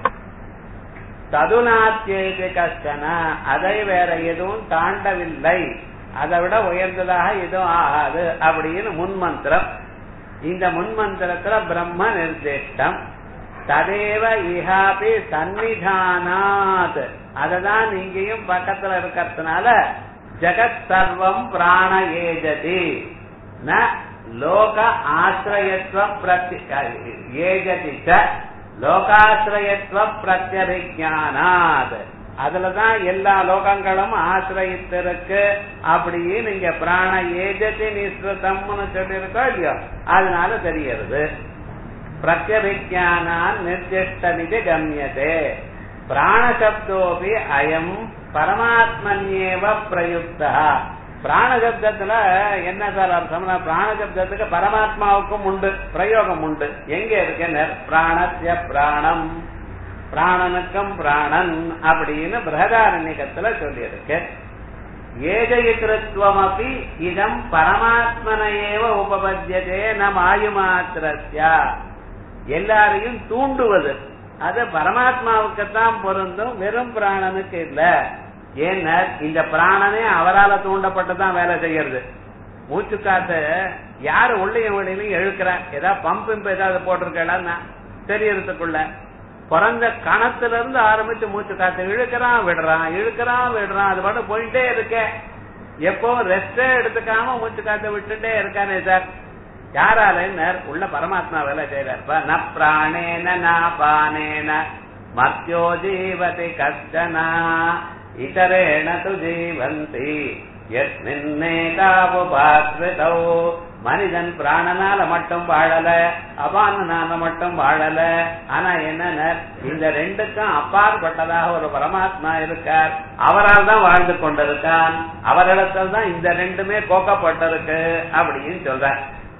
ததுநாத்தியது கஷ்டன அதை வேற எதுவும் தாண்டவில்லை அதை விட உயர்ந்ததாக எதுவும் ஆகாது அப்படின்னு முன்மந்திரம் இந்த முன்மந்திரத்துல பிரம்ம நிர்திஷ்டம் ததேவ இஹாபி சந்நிதானாத் அததான் இங்கேயும் பக்கத்துல இருக்கிறதுனால ஜெகத் சர்வம் பிராண ஏஜதி ந லோக ஆசிரியத்துவ பிரத்ய ஏஜதி ச லோகாசிரயத்துவ பிரத்யபிஜானாத் அதுலதான் எல்லா லோகங்களும் ஆசிரயித்திருக்கு அப்படியே நீங்க பிராண ஏஜதி நிஸ்ருதம்னு சொல்லியிருக்கோ இல்லையோ அதனால தெரியறது பிரத்யபிஜானான் நிர்திஷ்டமிதி கம்யதே பிராணசப்தோபி அயம் பரமாத்மன்யேவ பிரயுக்தா பிராணசப்தத்துல என்ன சார் அர்த்தம்னா பிராணசப்தத்துக்கு பரமாத்மாவுக்கும் உண்டு பிரயோகம் உண்டு எங்க இருக்கு பிராணஸ்ய பிராணம் பிராணனுக்கும் பிராணன் அப்படின்னு பிரகதாரண்யத்துல சொல்லியிருக்கு ஏகயிகிருத்துவம் அப்படி இதம் பரமாத்மனையேவ உபபத்தியதே நம் ஆயுமாத்திரஸ்யா எல்லாரையும் தூண்டுவது அது பரமாத்மாவுக்குத்தான் பொருந்தும் வெறும் பிராணனுக்கு இல்ல ஏன்னா இந்த பிராணனே அவரால தூண்டப்பட்டுதான் வேலை செய்யறது மூச்சு காத்து யாரு உள்ளையும் வெளியிலையும் இழுக்கிறான் ஏதாவது பம்ப் இம்ப ஏதாவது போட்டிருக்கா தெரியறதுக்குள்ள பிறந்த கணத்துல இருந்து ஆரம்பிச்சு மூச்சு காத்து இழுக்கிறான் விடுறான் இழுக்கிறான் விடுறான் அது பாட்டு போயிட்டே இருக்க எப்பவும் ரெஸ்டே எடுத்துக்காம மூச்சு காத்து விட்டுட்டே இருக்கானே சார் யாரால உள்ள பரமாத்மா வேலை செய்யறாரு ந பிராணேன ந பானேன மத்தியோ ஜீவதி கஷ்டனா இதரேண து ஜீவந்தி எஸ்மின்னேகாபுபாஸ்ரிதோ மனிதன் பிராணனால மட்டும் வாழல அபானனால மட்டும் வாழல ஆனா என்னன்னா இந்த ரெண்டுக்கும் அப்பாற்பட்டதாக ஒரு பரமாத்மா இருக்கார் அவரால் தான் வாழ்ந்து கொண்டிருக்கான் அவரிடத்தில் தான் இந்த ரெண்டுமே கோக்கப்பட்டிருக்கு அப்படின்னு சொல்ற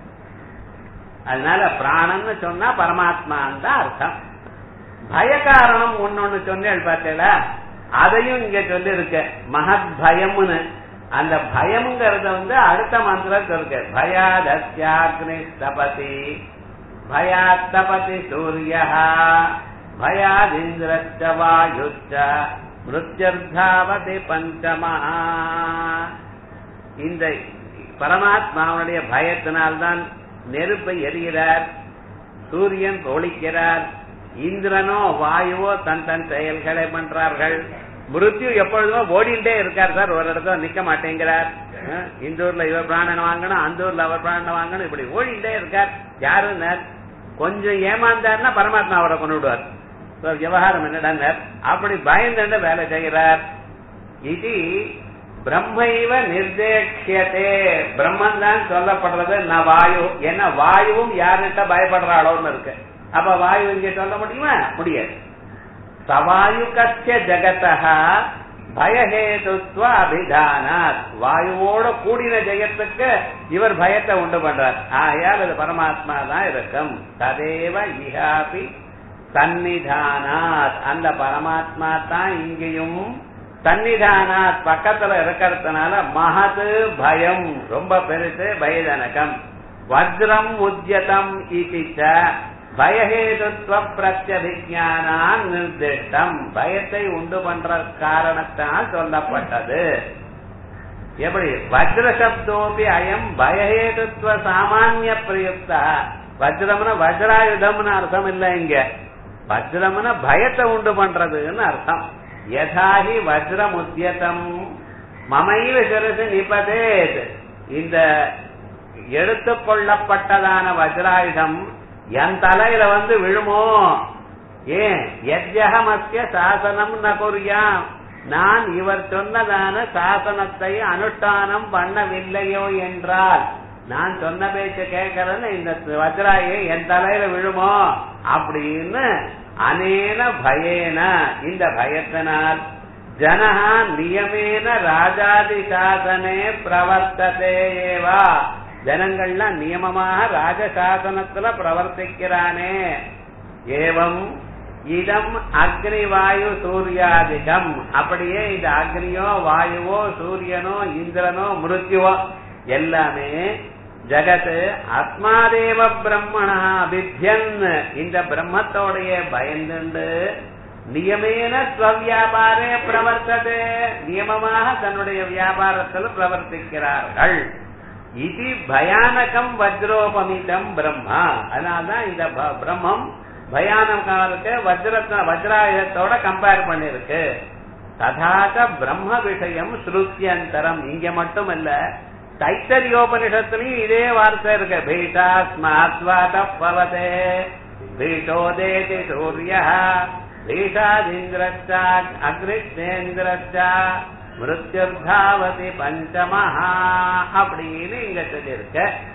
அதனால பிராணன்னு சொன்னா பரமாத்மான்னு தான் அர்த்தம் பய காரணம் ஒன்னொன்னு சொன்னேன் பார்த்தீங்களா அதையும் இங்க சொல்லி இருக்க மகத் பயம்னு அந்த பயம்ங்கிறத வந்து அடுத்த மந்திரத்தில் இருக்கு பயாதஸ்யாக்னி தபதி பயாத்தபதி சூரிய பயாதிந்திரச்ச வாயுச்ச மிருத்யர்தாவதி பஞ்சமா இந்த பரமாத்மாவுடைய பயத்தினால்தான் நெருப்பை எரிகிறார் சூரியன் ஒழிக்கிறார் இந்திரனோ வாயுவோ தன் தன் செயல்களை பண்றார்கள் மிருத்யு எப்பொழுதுமே ஓடிண்டே இருக்கார் சார் ஒரு இடத்துல நிக்க மாட்டேங்கிறார் இந்த ஊர்ல இவர் பிராணனை வாங்கணும் அந்த ஊர்ல அவர் பிராணனை வாங்கணும் இப்படி ஓடிண்டே இருக்கார் யாருன்னு கொஞ்சம் ஏமாந்தார்னா பரமாத்மா அவரை கொண்டு விடுவார் விவகாரம் என்னடா அப்படி பயந்து வேலை செய்கிறார் இது பிரம்மைவ நிர்தேக்கியதே பிரம்மன் தான் சொல்லப்படுறது நான் வாயு ஏன்னா வாயுவும் யார்கிட்ட பயப்படுறாளோன்னு இருக்கு அப்ப வாயு இங்க சொல்ல முடியுமா முடியாது சவாயுகத்திய ஜகதா பயஹேதுத்வ அபிதானாத் வாயுவோட கூடின ஜெயத்துக்கு இவர் பயத்தை உண்டு பண்றார் ஆகையால் அது பரமாத்மா தான் இருக்கும் ததேவ இஹாபி சந்நிதானாத் அந்த பரமாத்மா தான் இங்கேயும் சந்நிதானாத் பக்கத்துல இருக்கிறதுனால மகது பயம் ரொம்ப பெருசு பயஜனகம் வஜ்ரம் உத்யதம் இதிச்ச பயஹேதுத்வ பிரத்யபிஜானான் நிர்திஷ்டம் பயத்தை உண்டு பண்ற காரணத்தால் சொல்லப்பட்டது எப்படி வஜ்ர சப்தோபி அயம் பயஹேதுத்வ சாமானிய பிரயுக்தா வஜ்ரம்னா வஜ்ராயுதம்னு அர்த்தம் இல்ல இங்க வஜ்ரம்னா பயத்தை உண்டு பண்றதுன்னு அர்த்தம் யதாஹி வஜ்ரம் உத்தியதம் மமைவ சிறசு நிபதேத் இந்த எடுத்துக்கொள்ளப்பட்டதான வஜ்ராயுதம் என் தலையில வந்து விழுமோ ஏன் எத்யகமத்திய சாசனம் ந குறியாம் நான் இவர் சொன்னதான சாசனத்தை அனுஷ்டானம் பண்ணவில்லையோ என்றால் நான் சொன்ன பேச்ச கேட்கறேன்னு இந்த வஜ்ராயை என் தலையில விழுமோ அப்படின்னு அனேன பயேன இந்த பயத்தினால் ஜனஹா நியமேன ராஜாதி சாசனே பிரவர்த்ததே ஏவா ஜனங்கள்லாம் நியமமாக ராஜசாசனத்துல பிரவர்த்திக்கிறானே ஏவம் இதம் அக்னி வாயு சூர்யாதிகம் அப்படியே இந்த அக்னியோ வாயுவோ சூரியனோ இந்திரனோ மிருத்யுவோ எல்லாமே ஜகத் ஆத்மாதேவ பிரம்மணா அபித்யன் இந்த பிரம்மத்தோடைய பயந்துண்டு நியமேன ஸ்வவியாபாரே பிரவர்த்ததே நியமமாக தன்னுடைய வியாபாரத்தில் பிரவர்த்திக்கிறார்கள் இது பயானகம் வஜ்ரோபமிதம் பிரம்மா அதனால்தான் இந்த ப- பிரம்மம் பயானகம் இருக்கு வஜ்ரத்த வஜ்ராயுதத்தோட கம்பேர் பண்ணிருக்கு ததாக பிரம்ம விஷயம் ஸ்ருத்தியந்தரம் இங்க மட்டும் இல்ல தைத்தரியோபனிஷத்துலயும் இதே வார்த்தை இருக்கு பீட்டாஸ்மாத்வாத பவதே பீட்டோதேதி சூரிய பீட்டாதிந்திரச்சா அக்னிஷேந்திரச்சா மிருத்யுர்தாவதி பஞ்சமஹா அப்படின்னு இங்க சொல்லியிருக்க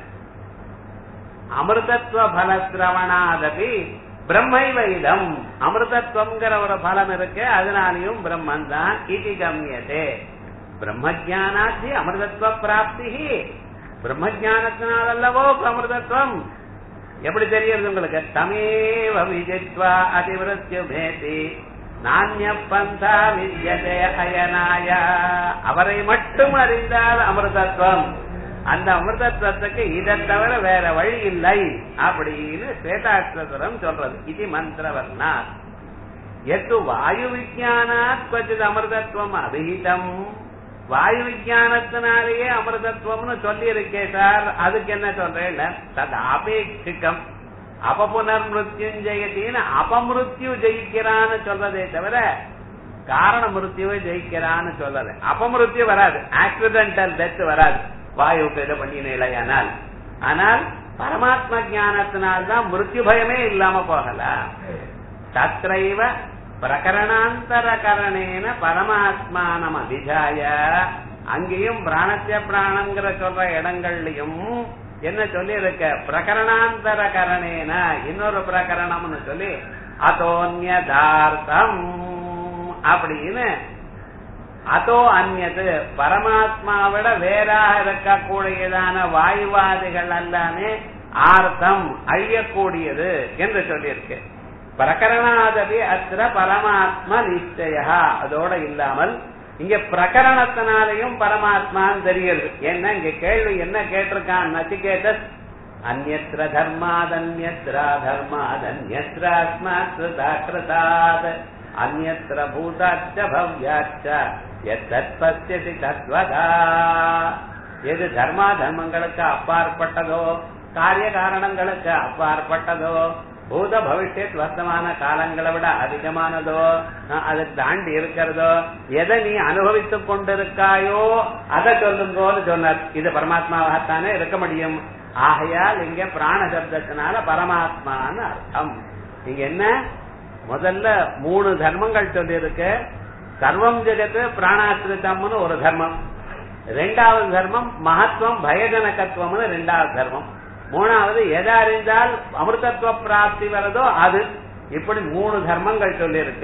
அமிர்தத்துவ பலசிரவணாதபி பிரம்மைவ இதம் அமிர்தத்துவங்கிற ஒரு பலம் இருக்கு அதனாலையும் பிரம்மன் தான் இது கம்யதே பிரம்மஜானாத்தி அமிர்தத்துவ பிராப்தி பிரம்மஜானத்தினாலல்லவோ அமிர்தத்துவம் எப்படி தெரியுது உங்களுக்கு தமேவ விஜித்வா அதிவிருத்திய மேதி நானிய பந்தா வித்யதே அயனாய அவரை மட்டும் அறிந்தால் அமிர்தத்துவம் அந்த அமிர்தத்துவத்துக்கு இதை தவிர வேற வழி இல்லை அப்படின்னு ஸ்வேதாஸ்வரம் சொல்றது இது மந்திரவர்ணா எத்து வாயு விஜயானாத் கொஞ்சம் அமிர்தத்துவம் அபிஹிதம் வாயு விஜயானத்தினாலேயே அமிர்தத்துவம்னு சொல்லி இருக்கே சார் அதுக்கு என்ன சொல்றேன் தது அபேட்சிகம் அபபுனர்மிருத்யுஞ்சயத்தின்னு அபமிருத்யு ஜெயிக்கிறான்னு சொல்றதே தவிர காரண மிருத்யுவை ஜெயிக்கிறான்னு சொல்லல அபமிருத்யு வராது ஆக்சிடென்டல் டெத் வராது வாயுக்கு இதை பண்ணினால் ஆனால் பரமாத்ம ஞானத்தினால்தான் மிருத்யு பயமே இல்லாம போகலாம் தத்ரைவ பிரகரணாந்தர கரணேன பரமாத்மானம் அபிஜாய அங்கேயும் பிராணத்திய பிராணங்கிற சொல்ற இடங்கள்லயும் என்ன சொல்லி இருக்க பிரகரணாந்தர கரணேன இன்னொரு பிரகரணம்னு சொல்லி அதோன்யதார்த்தம் அப்படின்னு அதோ அந்நது பரமாத்மாவிட வேறாக இருக்கக்கூடியதான வாயுவாதிகள் எல்லாமே ஆர்த்தம் அழியக்கூடியது என்று சொல்லியிருக்கு பிரகரணாதபி அத்திர பரமாத்மா நிச்சயா அதோட இல்லாமல் இங்க பிரகரணத்தினாலையும் பரமாத்மான்னு தெரியுது என்ன இங்க கேள்வி என்ன கேட்டிருக்கான் நச்சிகேதஸ் அந்நத்திர தர்மாதன்யத்ரா தர்மாதன்யத்ராஸ்மாத் கிருதாத் அந்நத்திர பூதாச்ச பவ்யாச்ச எத்தத் பசியசி தத்வதா எது தர்மா தர்மங்களுக்கு அப்பாற்பட்டதோ காரிய காரணங்களுக்கு அப்பாற்பட்டதோ பூத பவிஷ்யத் வர்த்தமான காலங்களை விட அதிகமானதோ அஹ், அதை தாண்டி இருக்கிறதோ எதை நீ அனுபவித்துக் கொண்டிருக்காயோ அதை சொல்லுங்கோன்னு சொன்னார் இது பரமாத்மாவாகத்தானே இருக்க முடியும் ஆகையால் இங்க பிராண சப்தத்தினால பரமாத்மான்னு அர்த்தம் இங்க என்ன முதல்ல மூணு தர்மங்கள் சொல்லியிருக்கு சர்வம் ஜெகத்து பிராணாசிரிதம்னு ஒரு தர்மம் ரெண்டாவது தர்மம் மகத்துவம் பயஜனகத்துவம்னு ரெண்டாவது தர்மம் மூணாவது எதை அறிந்தால் அமிர்தத்துவ பிராப்தி வரதோ அது இப்படி மூணு தர்மங்கள் சொல்லியிருக்க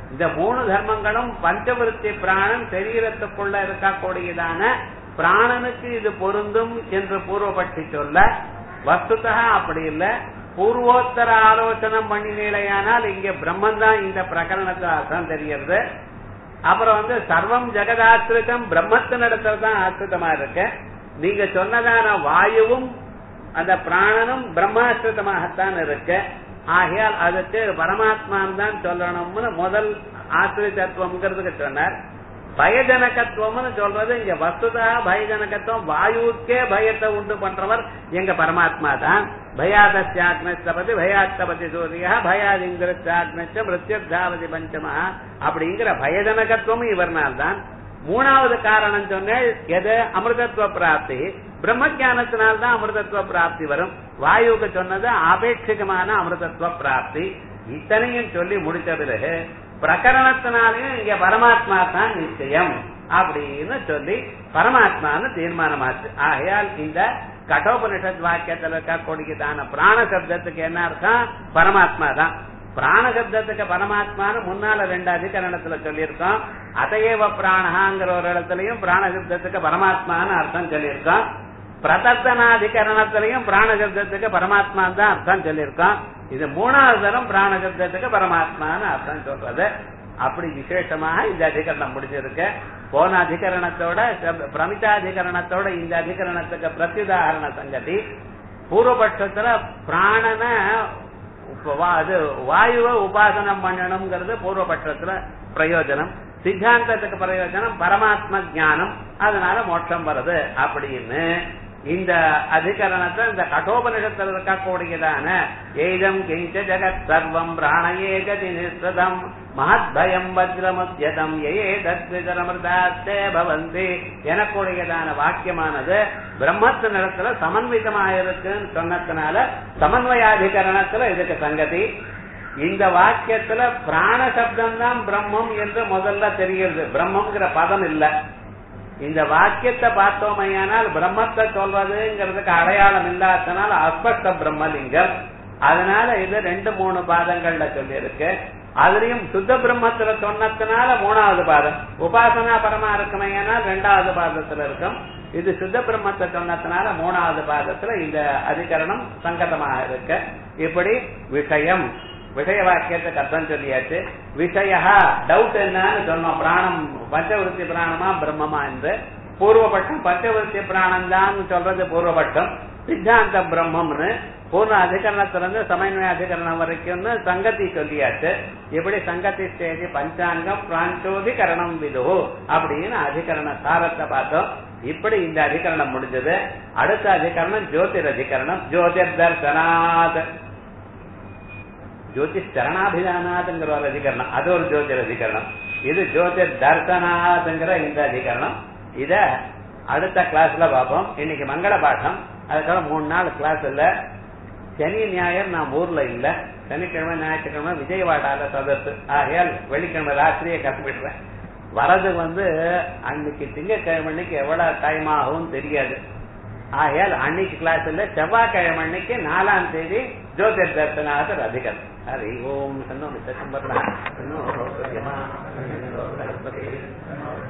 இந்த மூணு தர்மங்களும் பஞ்சவிருத்தி பிராணன் சரீரத்துக்குள்ள இருக்கக்கூடியதான பிராணனுக்கு இது பொருந்தும் என்று பூர்வபட்சி சொல்ல வஸ்துதா அப்படி இல்ல பூர்வோத்தர ஆலோசனம் பண்ணினீழையானால் இங்க பிரம்மன் தான் இந்த பிரகரணத்து அர்த்தம் தெரியறது அப்புறம் வந்து சர்வம் ஜெகதாசிரிதம் பிரம்மத்தினிடத்துல தான் ஆசிரிதமா இருக்கு நீங்க சொன்னதான வாயுவும் அந்த பிராணனும் பிரம்மாசிரிதமாகத்தான் இருக்கு ஆகையால் அதுக்கு பரமாத்மான் தான் சொல்லணும்னு முதல் ஆசிரிதத்துவம்ங்கிறதுக்கு சொன்னார் பயஜனகத்துவம்னு சொல்றது இங்க வஸ்துதா பயஜனகத்துவம் வாயுக்கே பயத்தை உண்டு பண்றவர் எங்க பரமாத்மா தான் பயாதஸ்யாக்னஸ்தபதி பயாத்தபதி சூரியா பயாதிங்கிருச்சாக்னச்ச மிருத்யுத்தாவதி பஞ்சமா அப்படிங்கிற பயஜனகத்துவம் இவர்னால் தான் மூணாவது காரணம் சொன்னேன் எது அமிர்தத்துவ பிராப்தி பிரம்ம ஜானத்தினால்தான் அமிர்தத்துவ பிராப்தி வரும் வாயுவுக்கு சொன்னது ஆபேட்சிகமான அமிர்தத்துவ பிராப்தி இத்தனையும் சொல்லி முடிச்ச பிறகு பிரகரணத்தினாலையும் இங்க பரமாத்மா தான் நிச்சயம் அப்படின்னு சொல்லி பரமாத்மான்னு தீர்மானமாச்சு ஆகையால் இந்த கட்டோபனிஷத் வாக்கியத்தில் இருக்கக்கூடியதான பிராண சப்தத்துக்கு என்ன அர்த்தம் பரமாத்மா தான் பிராண சப்தத்துக்கு பரமாத்மான்னு முன்னால ரெண்டு அதிகரணத்துல சொல்லியிருக்கோம் அதையேவ பிராணஹாங்கிற ஒரு இடத்துலயும் பிராண சப்தத்துக்கு பரமாத்மான்னு அர்த்தம் சொல்லியிருக்கோம் பிரதர்த்தனாதிகரணத்திலையும் பிராண சப்தத்துக்கு பரமாத்மா தான் அர்த்தம் சொல்லியிருக்கோம் இது மூணாவது தரம் பிராண சப்தத்துக்கு பரமாத்மான்னு அர்த்தம் சொல்றது அப்படி விசேஷமாக இந்த அதிகரணம் முடிஞ்சிருக்கு போன அதிகரணத்தோட பிரமிதாதிகரணத்தோட இந்த அதிகரணத்துக்கு பிரத்யுதாரண சங்கதி பூர்வபட்சத்துல பிராணனை அது வாயுவை உபாசனம் பண்ணணுங்கிறது பூர்வபட்சத்துல பிரயோஜனம் சித்தாந்தத்துக்கு பிரயோஜனம் பரமாத்ம ஜானம் அதனால மோட்சம் வருது அப்படின்னு இந்த அதிகரணத்தை இந்த கட்டோபனிஷத்தில் இருக்கக்கூடியதான ஏதம் கிஞ்ச ஜெகத் சர்வம் பிராணயேகதி நிஸ்ததம் மகத்பயம் வஜ்ரமுத்யதம் ஏ தத்விதரமிருதாத்தே பவந்தி எனக்கூடியதான வாக்கியமானது பிரம்மத்து நிலத்துல சமன்விதமாக இருக்குன்னு சொன்னதுனால சமன்வயாதிகரணத்துல இதுக்கு சங்கதி இந்த வாக்கியத்துல பிராண சப்தம் தான் பிரம்மம் என்று முதல்ல தெரிகிறது பிரம்மம்ங்கிற பதம் இல்ல இந்த வாக்கியத்தை பார்த்தோமையானால் பிரம்மத்தை சொல்வதுங்கிறதுக்கு அடையாளம் இல்லாதனால அஸ்பஷ்ட பிரம்மலிங்கம் அதனால இது ரெண்டு மூணு பாதங்கள்ல சொல்லியிருக்கு அதுலயும் சுத்த பிரம்மத்துல சொன்னதுனால மூணாவது பாதம் உபாசனா பரமா இருக்குமையானால் ரெண்டாவது பாதத்துல இருக்கும் இது சுத்த பிரம்மத்தை சொன்னதுனால மூணாவது பாதத்துல இந்த அதிகரணம் சங்கதமாக இருக்கு இப்படி விஷயம் விஷய வாக்கியத்துக்கு அர்த்தம் சொல்லியாச்சு விஷயா டவுட் என்னன்னு சொன்னோம் பிராணம் பஞ்சவருத்தி பிராணமா பிரம்மமா என்று பூர்வபட்சம் பஞ்சவருத்தி பிராணம் தான் சொல்றது பூர்வபட்சம் சித்தாந்த பிரம்மம்னு பூர்ண அதிகரணத்திலிருந்து சமன்வய அதிகரணம் வரைக்கும்னு சங்கத்தி சொல்லியாச்சு இப்படி சங்கத்தி ஸ்டேஜ் பஞ்சாங்கம் பிராஞ்சோதிகரணம் விது அப்படின்னு அதிகரண சாரத்தை பார்த்தோம் இப்படி இந்த அதிகரணம் முடிஞ்சது அடுத்த அதிகரணம் ஜோதிர் அதிகரணம் ஜோதிர் தர்சனாத் ஜோதிஷ் சரணாபிதானாத்ங்கிற ஒரு அதிகரணம் அது ஒரு ஜோதிர் அதிகரணம் இது ஜோதிர் தர்சனாத்ங்கிற இந்த அதிகரணம் இத அடுத்த கிளாஸ்ல பார்ப்போம் இன்னைக்கு மங்கள பாடம் அதுக்காக மூணு நாள் கிளாஸ் இல்ல சனி ஞாயிறு நான் ஊர்ல இல்ல சனிக்கிழமை ஞாயிற்றுக்கிழமை விஜயவாடால சதத்து ஆகையால் வெள்ளிக்கிழமை ராத்திரியே கஷ்டப்படுறேன் வரது வந்து அன்னைக்கு திங்கக்கிழமை அன்னைக்கு எவ்வளவு டைம் ஆகும் தெரியாது ஆகையால் அன்னைக்கு கிளாஸ் இல்ல செவ்வாய்க்கிழமை அன்னைக்கு நாலாம் தேதி ஜோதிர் தர்சனாதர் அதிகம் ஹரி ஓம் சன்னோ மித்த சம்பர்ணா சன்னோ